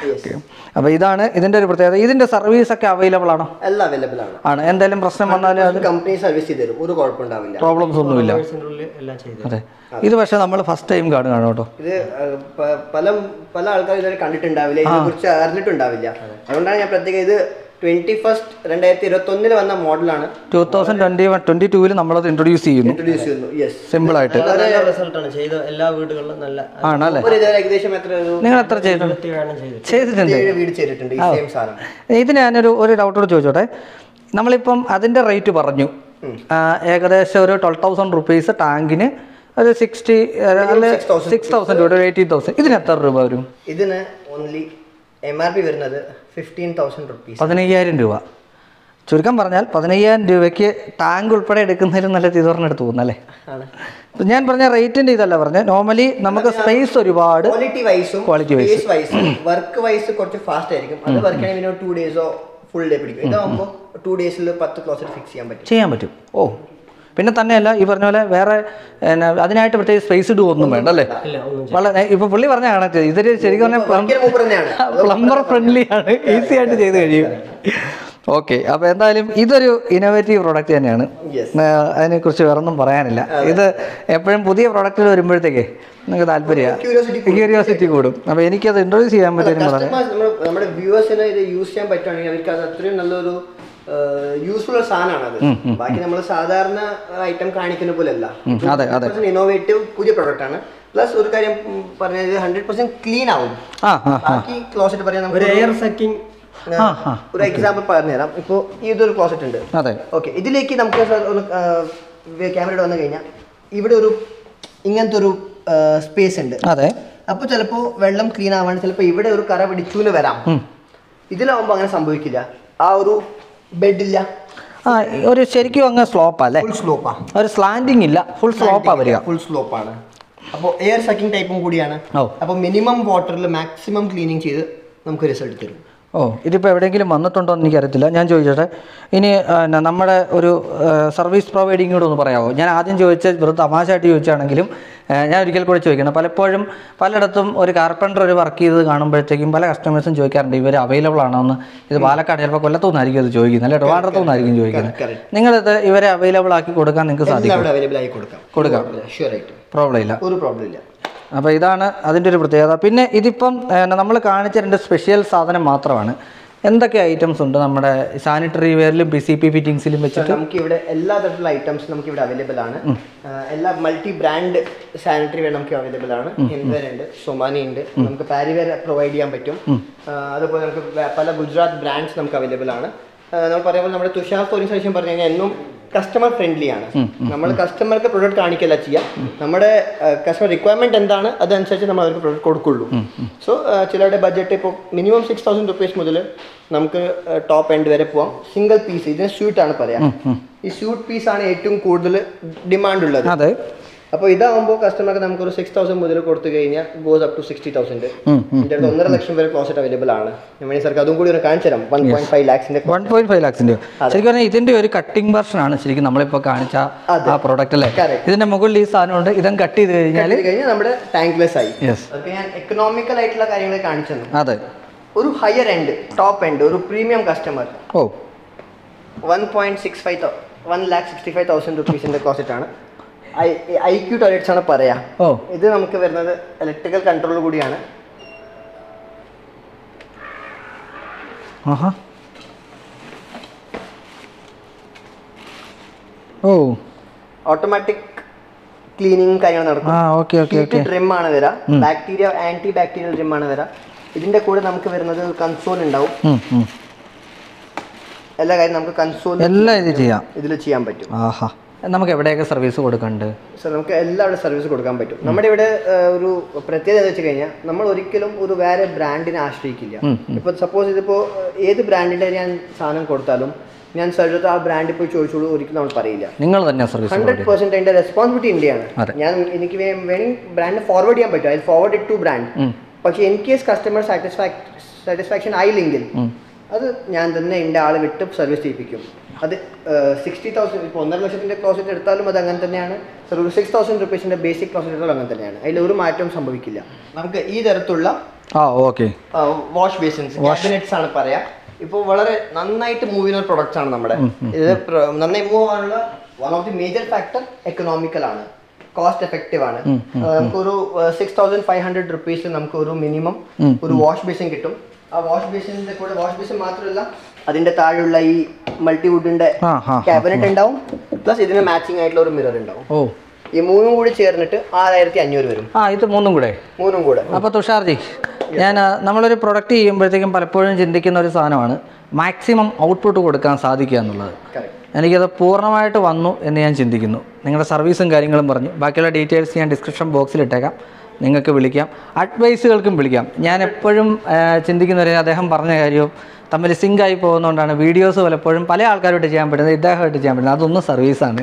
അപ്പോൾ ഇതാണ് ഇതിൻ്റെ ഒരു പ്രത്യേകത ഇതിൻ്റെ സർവീസ് ഒക്കെ അവൈലബിൾ ആണോ എല്ലാം അവൈലബിൾ ആണ് ആണ് എന്തെങ്കിലും പ്രശ്നം വന്നാൽ അത് കമ്പനി സർവീസ് ചെയ്ത് തരും ഒരു കുഴപ്പമുണ്ടാവില്ല പ്രോബ്ലംസ് ഒന്നുമില്ല ഇതിന്റെ ഉള്ളിൽ എല്ലാം ചെയ്തു അതെ ഇത് പക്ഷേ നമ്മൾ ഫസ്റ്റ് ടൈം കാണുകയാണ് കേട്ടോ ഇത് അഹ്, പ- പല പല ആൾക്കാരും ഇതുവരെ കണ്ടിട്ടുണ്ടാവില്ല ഇതിനെ കുറിച്ച് അറിഞ്ഞിട്ടുണ്ടാവില്ല അതുകൊണ്ടാണ് ഞാൻ പ്രത്യേകം ഇത് ട്വന്റി ഫസ്റ്റ് രണ്ടായിരത്തി ഇരുപത്തി ഒന്നില് വന്ന മോഡലാണ് two thousand twenty one twenty ടൂവിൽ നമ്മളത് ഇൻട്രൊഡ്യൂസ് ചെയ്യുന്നു ഇൻട്രൊഡ്യൂസ് ചെയ്യുന്നു യെസ് സിമ്പിളായിട്ട് നല്ല റിസൾട്ടാണ് ചെയ്ത എല്ലാ വീടുകളിലും നല്ല ആണല്ലേ ഒരു ഇതുവരെ ഏകദേശം എത്ര ഒരു നിങ്ങൾ എത്ര ചെയ്തിട്ടുണ്ട് ഇരുപത്തിയേഴാണ് ചെയ്തത് ചെയ്തിട്ടുണ്ട് ഏഴ് വീട് ചെയ്തിട്ടുണ്ട് ഈ സെയിം സാധനം ഇതിന് ഞാനൊരു ഒരു ഡൗട്ടോട് ചോദിച്ചോട്ടെ നമ്മളിപ്പം അതിൻ്റെ റേറ്റ് പറഞ്ഞു ആ, ഏകദേശം ഒരു ട്വൽവ് തൗസൻഡ് റുപ്പീസ് ടാങ്കിന് ഒരു സിക്സ്റ്റി അല്ല സിക്സ് തൗസൻഡ് രൂപ ഒരു എയ്റ്റീൻ തൗസൻഡ് ഇതിന് എത്ര രൂപ വരും ഇതിന് ഓൺലി എം ആർ പി വരുന്നത് ഫിഫ്റ്റീൻ തൗസൻഡ് റുപ്പീസ് പതിനയ്യായിരം രൂപ ചുരുക്കം പറഞ്ഞാൽ പതിനയ്യായിരം രൂപയ്ക്ക് ടാങ്ക് ഉൾപ്പെടെ എടുക്കുന്നതിലും നല്ല തീർന്നെടുത്ത് പോകുന്നല്ലേ ആണ് ഇപ്പം ഞാൻ പറഞ്ഞ റേറ്റിൻ്റെ ഇതല്ല പറഞ്ഞത് നോർമലി നമുക്ക് സ്പേസ് ഒരുപാട് ക്വാളിറ്റി വൈസും Quality wise. സ്പേസ് വൈസും വർക്ക് വൈസ് കുറച്ച് ഫാസ്റ്റ് ആയിരിക്കും അത് വർക്ക് ചെയ്യണമെങ്കിൽ പിന്നെ ടു ഡേയ്സോ ഫുൾ ഡേ പിടിക്കും ഇതാകുമ്പോൾ ടു ഡേയ്സിൽ പത്ത് ക്ലോസറ്റ് ഫിക്സ് ചെയ്യാൻ പറ്റും ചെയ്യാൻ പറ്റും ഓ പിന്നെ തന്നെയല്ല ഈ പറഞ്ഞ പോലെ വേറെ എന്നാ, അതിനായിട്ട് പ്രത്യേകിച്ച് സ്പേസ് ഇടുക ഒന്നും വേണ്ട അല്ലേ ഇല്ല ഒന്നും വളരെ ഇപ്പൊ പുള്ളി പറഞ്ഞ കാണാൻ ഇതൊരു ശരിക്കും പറഞ്ഞാൽ ഭയങ്കര മൂപ്പർ തന്നെയാണ് പ്ലംബർ ഫ്രണ്ട്ലി ആണ് ഈസി ആയിട്ട് ചെയ്ത് കഴിയും ഓക്കെ അപ്പോൾ എന്തായാലും ഇതൊരു ഇന്നോവേറ്റീവ് പ്രോഡക്റ്റ് തന്നെയാണ് Yes. ആ, അതിനെക്കുറിച്ച് വേറൊന്നും പറയാനില്ല ഇത് എപ്പോഴും പുതിയ പ്രോഡക്റ്റുകൾ വരുമ്പോഴത്തേക്ക് നിങ്ങൾക്ക് താല്പര്യമാണ് Curiosity ക്യൂരിയോസിറ്റി കൂടും അപ്പോൾ എനിക്കത് ഇൻട്രൊഡ്യൂസ് ചെയ്യാൻ പറ്റുമെന്ന് പറയാം കസ്റ്റമേഴ്സ് നമ്മൾ നമ്മുടെ വ്യൂവേഴ്സിന് ഇത് യൂസ് ചെയ്യാൻ പറ്റുവാണെങ്കിൽ അവർക്ക് അത് അത്രയും നല്ലൊരു യൂസ്ഫുൾ സാധനമാണ് അത് ബാക്കി നമ്മൾ സാധാരണ ഐറ്റം കാണിക്കുന്ന പോലെ അല്ല അതെ അതെ ഇന്നോവേറ്റീവ് പുതിയ പ്രോഡക്റ്റ് ആണ് പ്ലസ് ഒരു കാര്യം പറഞ്ഞത് ഹൺഡ്രഡ് പെർസെന്റ് ക്ലീൻ ആവും ആ ആ ആ ബാക്കി ക്ലോസറ്റ് പറയാൻ ഒരു നമുക്ക് എയർ സക്കിംഗ് ഞാൻ ആ, ആ, ഒരു എക്സാമ്പിൾ പറഞ്ഞുതരാം ഇപ്പോൾ ഇതൊരു ക്ലോസറ്റ് ഉണ്ട് അതെ ഓക്കെ ഇതിലേക്ക് നമുക്ക് സർ ഒന്ന് ക്യാമറയുടെ വന്നു കഴിഞ്ഞാൽ ഇവിടെ ഒരു ഇങ്ങനത്തെ ഒരു സ്പേസ് ഉണ്ട് അതെ അപ്പോൾ ചിലപ്പോൾ വെള്ളം ക്ലീൻ ആവാണ്ട് ചിലപ്പോൾ ഇവിടെ ഒരു കറ പിടിച്ചു എന്ന് വരാം ഇതിലാവുമ്പോൾ അങ്ങനെ സംഭവിക്കില്ല ആ ഒരു ബെഡില്ല ആ ഒരു ശരിക്കും അങ്ങ് സ്ലോപ്പാ അല്ലേ ഫുൾ സ്ലോപ്പാ ഒരു സ്ലാൻഡിങ് ഇല്ല ഫുൾ സ്ലോപ്പാ വരിക ഫുൾ സ്ലോപ്പാണ് അപ്പോൾ എയർ സക്കിംഗ് ടൈപ്പും കൂടിയാണ് ഓ. അപ്പോൾ മിനിമം വാട്ടറിൽ മാക്സിമം ക്ലീനിങ് ചെയ്ത് നമുക്ക് റിസൾട്ട് തരും ഓ ഇതിപ്പോൾ എവിടെയെങ്കിലും വന്നിട്ടുണ്ടോ എന്ന് എനിക്കറിയത്തില്ല ഞാൻ ചോദിച്ചോട്ടെ ഇനി ആ, ന- നമ്മുടെ ഒരു സർവീസ് പ്രൊവൈഡിങ് കൂടെ ഒന്ന് പറയാമോ ഞാൻ ആദ്യം ചോദിച്ച വെറുതെ തമാശയായിട്ട് ചോദിച്ചാണെങ്കിലും ആ, ഞാൻ ഒരിക്കൽ കൂടി ചോദിക്കണം പലപ്പോഴും പലയിടത്തും ഒരു കാർപ്പൻറ്റർ ഒരു വർക്ക് ചെയ്ത് കാണുമ്പോഴത്തേക്കും പല കസ്റ്റമേഴ്സും ചോദിക്കാറുണ്ട് ഇവർ അവൈലബിൾ ആണോ എന്ന് ഇത് പാലക്കാട് ചിലപ്പോൾ കൊല്ലത്തുനിന്നായിരിക്കും അത് ചോദിക്കുന്നത് അല്ലെ ട്രിവാൻഡ്രത്തുനിന്നായിരിക്കും ചോദിക്കുന്നത് correct. നിങ്ങളിത് ഇവരെ അവൈലബിൾ ആക്കി കൊടുക്കാൻ നിങ്ങൾക്ക് എല്ലാം സാധിക്കും അവിടെ അവൈലബിൾ ആയി കൊടുക്കാം കൊടുക്കാം. ഷുവർ ആയിട്ട് പ്രോബ്ലം ഇല്ല ഒരു പ്രോബ്ലം ഇല്ല അപ്പോൾ ഇതാണ് അതിൻ്റെ ഒരു പ്രത്യേകത പിന്നെ ഇതിപ്പം നമ്മൾ കാണിച്ച രണ്ട് സ്പെഷ്യൽ സാധനം മാത്രമാണ് എന്തൊക്കെ ഐറ്റംസ് ഉണ്ട് നമ്മുടെ സാനിറ്ററി വെയറിലും പി സി പി ഫിറ്റിങ്സിലും വെച്ചിട്ട് നമുക്ക് ഇവിടെ എല്ലാ തരത്തിലുള്ള ഐറ്റംസ് നമുക്ക് ഇവിടെ അവൈലബിൾ ആണ് ആ, എല്ലാ മൾട്ടി ബ്രാൻഡ് സാനിറ്ററി വെയർ നമുക്ക് അവൈലബിൾ ആണ് ഹിൻവെയർ ഉണ്ട് സൊമാനി ഉണ്ട് നമുക്ക് പാരിവെയർ പ്രൊവൈഡ് ചെയ്യാൻ പറ്റും ആ, അതുപോലെ നമുക്ക് വേ- പല ഗുജറാത്ത് ബ്രാൻഡ്സ് നമുക്ക് അവൈലബിൾ ആണ് ആ, നമ്മൾ പറയുമ്പോൾ നമ്മുടെ തുഷാർ ഓർഗനൈസേഷൻ പറഞ്ഞു കഴിഞ്ഞാൽ എന്നും കസ്റ്റമർ ഫ്രണ്ട്ലി ആണ് നമ്മൾ കസ്റ്റമർക്ക് പ്രൊഡക്റ്റ് കാണിക്കല്ല ചെയ്യാം നമ്മുടെ കസ്റ്റമർ റിക്വയർമെന്റ് എന്താണ് അതനുസരിച്ച് നമ്മൾ അവർക്ക് പ്രൊഡക്റ്റ് കൊടുക്കുള്ളൂ സോ ചിലരുടെ ബഡ്ജറ്റ് ഇപ്പോൾ മിനിമം സിക്സ് തൗസൻഡ് റുപ്പീസ് മുതൽ നമുക്ക് ടോപ്പ് എൻഡ് വരെ പോവാം സിംഗിൾ പീസ് ഇതിന് സ്യൂട്ട് ആണ് പറയാം ഈ സ്യൂട്ട് പീസ് ആണ് ഏറ്റവും കൂടുതൽ ഡിമാൻഡ് ഉള്ളത് അതെ അപ്പോൾ ഇതാവുമ്പോൾ കസ്റ്റമർക്ക് നമുക്കൊരു സിക്സ് തൗസൻഡ് മുതൽ കൊടുത്തു കഴിഞ്ഞാൽ goes up to sixty thousand ഇതിൻ്റെ അടുത്ത് ഒന്നര ലക്ഷം വരെ ക്ലോസറ്റ് അവൈലബിൾ ആണ് ഞാൻ വേണമെങ്കിൽ സാർക്ക് അതും കൂടി ഒന്ന് കാണിച്ചു തരാം വൺ പോയിന്റ് ഫൈവ് ലാക്സിന്റെ വൺ പോയിന്റ് ഫൈവ് ലാക്സിൻ്റെ ശരിക്കും പറഞ്ഞാൽ ഇതിൻ്റെ ഒരു കട്ടിംഗ് വെർഷൻ ആണ് ശരിക്കും നമ്മളിപ്പോൾ കാണിച്ച അതെ. ആ പ്രോഡക്റ്റ് അല്ലേ Correct. ഇതിൻ്റെ മുകളിൽ ഈ സാധനമുണ്ട് ഇതും കട്ട് ചെയ്ത് കഴിഞ്ഞാൽ കഴിഞ്ഞാൽ നമ്മുടെ ടാങ്ക്ലെസ് ആയി യെസ് അതൊക്കെ ഞാൻ എക്കണോമിക്കൽ ആയിട്ടുള്ള കാര്യങ്ങൾ കാണിച്ചു തന്നു അതെ ഒരു ഹയർ എൻഡ് ടോപ്പ് എൻഡ് ഒരു പ്രീമിയം കസ്റ്റമർ ഓ one point six five one lakh sixty five thousand റുപ്പീസിന്റെ കോസ്റ്റ് ആണ് ഐ ഐ ക്യൂ ടോയ്ലറ്റ്സ് ആണ് പറയാ ഓ ഇത് നമുക്ക് വരുന്നത് ഇലക്ട്രിക്കൽ കൺട്രോൾ കൂടിയാണ് ആഹാ ഓ ഓട്ടോമാറ്റിക് ക്ലീനിങ് കാര്യങ്ങൾ നടക്കും ആ ഓക്കെ ഓക്കെ ഓക്കെ ഡ്രിം ആണ് വരാ ബാക്ടീരിയ ആന്റി ബാക്ടീരിയൽ ഡ്രിം ആണ് വരാ ഇതിന്റെ കൂടെ നമുക്ക് വരുന്നത് ഒരു കൺസോൾ ഉണ്ടാവും എല്ലാ കാര്യം നമുക്ക് കൺസോൾ എല്ലാം ഇത് ചെയ്യാം ഇതിൽ ചെയ്യാൻ പറ്റും ആഹാ നമുക്ക് എവിടെയൊക്കെ സർവീസ് കൊടുക്കുന്നുണ്ട് സോ നമുക്ക് എല്ലാവിടെ സർവീസ് കൊടുക്കാൻ പറ്റും നമ്മുടെ ഇവിടെ ആ, ഒരു പ്രത്യേകത എന്ന് വെച്ച് കഴിഞ്ഞാൽ നമ്മൾ ഒരിക്കലും ഒരു വേറെ ബ്രാൻഡിനെ ആശ്രയിക്കില്ല ഇപ്പൊ സപ്പോസ് ഇതിപ്പോ ആ, ഏത് ബ്രാൻഡിന്റെ ഞാൻ സാധനം കൊടുത്താലും ഞാൻ സർവീസ് ആ ബ്രാൻഡിൽ പോയി ചോദിച്ചോളൂ ഒരിക്കലും നമ്മൾ പറയില്ല നിങ്ങൾ തന്നെ സർവീസ് ഹൺഡ്രഡ് പെർസെന്റ് അതിന്റെ റെസ്പോൺസിബിലിറ്റി ഇന്ത്യയാണ് അതെ. ഞാൻ എനിക്ക് വേ- വേണമെങ്കിൽ ബ്രാൻഡ് ഫോർവേഡ് ചെയ്യാൻ പറ്റും I forward it to brand പക്ഷേ ഇൻ കേസ് കസ്റ്റമർ സാറ്റിസ്ഫാക്ഷൻ ആയില്ലെങ്കിൽ അത് ഞാൻ തന്നെ എൻ്റെ ആളെ വിട്ട് സർവീസ് ചെയ്യിപ്പിക്കും അത് സിക്സ്റ്റി തൗസൻഡ് ഇപ്പോൾ ഒന്നര ലക്ഷത്തിൻ്റെ ക്ലോസറ്റ് എടുത്താലും അത് അങ്ങനെ തന്നെയാണ് സർ ഒരു സിക്സ് തൗസൻഡ് റുപ്പീസിൻ്റെ ബേസിക് ക്ലോസറ്റ് എടുത്താലും അങ്ങനെ തന്നെയാണ് അതിൽ ഒരു മാറ്റവും സംഭവിക്കില്ല നമുക്ക് ഈ തരത്തിലുള്ള ആ ഓക്കെ വാഷ് ബേസിൻസ് ക്യാബിനറ്റ്സ് ആണ് പറയാ ഇപ്പോൾ വളരെ നന്നായിട്ട് മൂവ് ചെയ്യുന്ന പ്രൊഡക്ട്സ് ആണ് നമ്മുടെ ഇത് പ്ര- നന്നായി മൂവ് ആവാനുള്ള one of the major factor economical ആണ് കോസ്റ്റ് എഫക്റ്റീവ് ആണ് ആ, നമുക്കൊരു സിക്സ് തൗസൻഡ് ഫൈവ് ഹൺഡ്രഡ് റുപ്പീസിൽ നമുക്ക് ഒരു മിനിമം ഒരു വാഷ് ബേസിൻ കിട്ടും ആ വാഷ് ബേസിന്റെ കൂടെ വാഷ് ബേസിൻ മാത്രമല്ല അതിന്റെ താഴെയുള്ള ഈ മൾട്ടിവുഡിന്റെ ആ ആ ക്യാബിനറ്റ് ഉണ്ടാവും പ്ലസ് ഇതിന് മാച്ചിങ് ആയിട്ടുള്ള ഒരു മിറർ ഉണ്ടാവും ഓ ഈ മൂന്നും കൂടി ചേർന്നിട്ട് ആറായിരത്തി അഞ്ഞൂറ് വരും ആ ഇത് മൂന്നും കൂടെ മൂന്നും കൂടെ അപ്പോൾ തുഷാർജി ഞാൻ ആ, നമ്മളൊരു പ്രൊഡക്റ്റ് ചെയ്യുമ്പോഴത്തേക്കും പലപ്പോഴും ചിന്തിക്കുന്ന ഒരു സാധനമാണ് മാക്സിമം ഔട്ട്പുട്ട് കൊടുക്കാൻ സാധിക്കുക എന്നുള്ളത് കറക്റ്റ് എനിക്കത് പൂർണ്ണമായിട്ട് വന്നു എന്ന് ഞാൻ ചിന്തിക്കുന്നു നിങ്ങളുടെ സർവീസും കാര്യങ്ങളും പറഞ്ഞു ബാക്കിയുള്ള ഡീറ്റെയിൽസ് ഞാൻ ഡിസ്ക്രിപ്ഷൻ ബോക്സിൽ ഇട്ടേക്കാം നിങ്ങൾക്ക് വിളിക്കാം അഡ്വൈസുകൾക്കും വിളിക്കാം ഞാൻ എപ്പോഴും ആ, ചിന്തിക്കുന്ന ഒരു അദ്ദേഹം പറഞ്ഞ കാര്യവും തമ്മിൽ സിങ്കായി പോകുന്നതുകൊണ്ടാണ് വീഡിയോസ് പലപ്പോഴും പല ആൾക്കാരുമായിട്ട് ചെയ്യാൻ പറ്റുന്നത് ഇദ്ദേഹമായിട്ട് ചെയ്യാൻ പറ്റുന്നത് അതൊന്നും സർവീസാണ്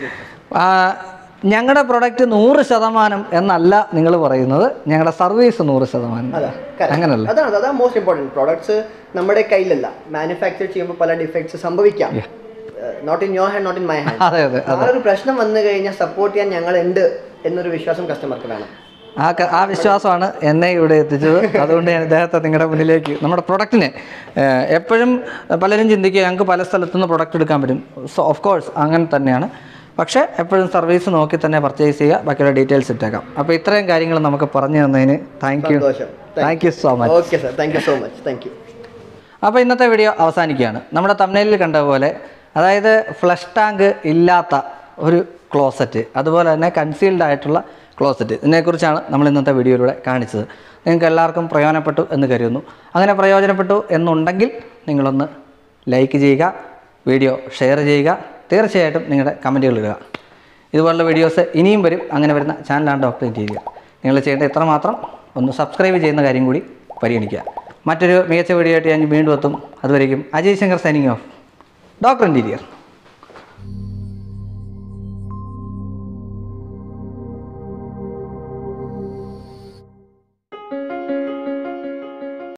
ഞങ്ങളുടെ പ്രൊഡക്റ്റ് നൂറ് ശതമാനം എന്നല്ല നിങ്ങൾ പറയുന്നത് ഞങ്ങളുടെ സർവീസ് നൂറ് ശതമാനം correct. അങ്ങനല്ല അതാണ് അതാണ് മോസ്റ്റ് ഇമ്പോർട്ടൻറ്റ് പ്രോഡക്ട്സ് നമ്മുടെ കയ്യിലല്ല മാനുഫാക്ചർ ചെയ്യുമ്പോൾ പല ഡിഫക്ട്സ് സംഭവിക്കാം not in your hand not in my hand അതെ അതെ ആ ഒരു പ്രശ്നം വന്നു കഴിഞ്ഞാൽ സപ്പോർട്ട് ചെയ്യാൻ ഞങ്ങൾ ഉണ്ട് എന്നൊരു വിശ്വാസം കസ്റ്റമർക്ക് വേണം ആ ക- ആ വിശ്വാസമാണ് എന്നെ ഇവിടെ എത്തിച്ചത് അതുകൊണ്ട് ഞാൻ ഇദ്ദേഹത്തെ നിങ്ങളുടെ മുന്നിലേക്ക് നമ്മുടെ പ്രൊഡക്റ്റിനെ എപ്പോഴും പലരും ചിന്തിക്കുക ഞങ്ങൾക്ക് പല സ്ഥലത്തുനിന്ന് പ്രൊഡക്റ്റ് എടുക്കാൻ പറ്റും സോ ഓഫ് കോഴ്സ് അങ്ങനെ തന്നെയാണ് പക്ഷേ എപ്പോഴും സർവീസ് നോക്കി തന്നെ പർച്ചേസ് ചെയ്യുക ബാക്കിയുള്ള ഡീറ്റെയിൽസ് ഇട്ടേക്കാം അപ്പോൾ ഇത്രയും കാര്യങ്ങൾ നമുക്ക് പറഞ്ഞു തന്നതിന് താങ്ക് യു സന്തോഷം thank you so much okay sir thank you so much thank you അപ്പോൾ ഇന്നത്തെ വീഡിയോ അവസാനിക്കുകയാണ് നമ്മുടെ തമിഴിൽ കണ്ട പോലെ അതായത് ഫ്ലഷ് ടാങ്ക് ഇല്ലാത്ത ഒരു ക്ലോസറ്റ് അതുപോലെ തന്നെ കൺസീൽഡ് ആയിട്ടുള്ള ക്ലോസറ്റ് ഇതിനെക്കുറിച്ചാണ് നമ്മൾ ഇന്നത്തെ വീഡിയോയിലൂടെ കാണിച്ചത് നിങ്ങൾക്ക് എല്ലാവർക്കും പ്രയോജനപ്പെട്ടു എന്ന് കരുതുന്നു അങ്ങനെ പ്രയോജനപ്പെട്ടു എന്നുണ്ടെങ്കിൽ നിങ്ങളൊന്ന് ലൈക്ക് ചെയ്യുക വീഡിയോ ഷെയർ ചെയ്യുക തീർച്ചയായിട്ടും നിങ്ങളുടെ കമൻറ്റുകൾ ഇടുക ഇതുപോലുള്ള വീഡിയോസ് ഇനിയും വരും അങ്ങനെ വരുന്ന ചാനലാണ് ഡോക്ടർ ചെയ്യുക നിങ്ങൾ ചെയ്യേണ്ട ഇത്ര മാത്രം ഒന്ന് സബ്സ്ക്രൈബ് ചെയ്യുന്ന കാര്യം കൂടി പരിഗണിക്കുക മറ്റൊരു മികച്ച വീഡിയോ ആയിട്ട് ഞാൻ വീണ്ടും എത്തും അതുവരേക്കും Ajay Shankar signing off doctor interior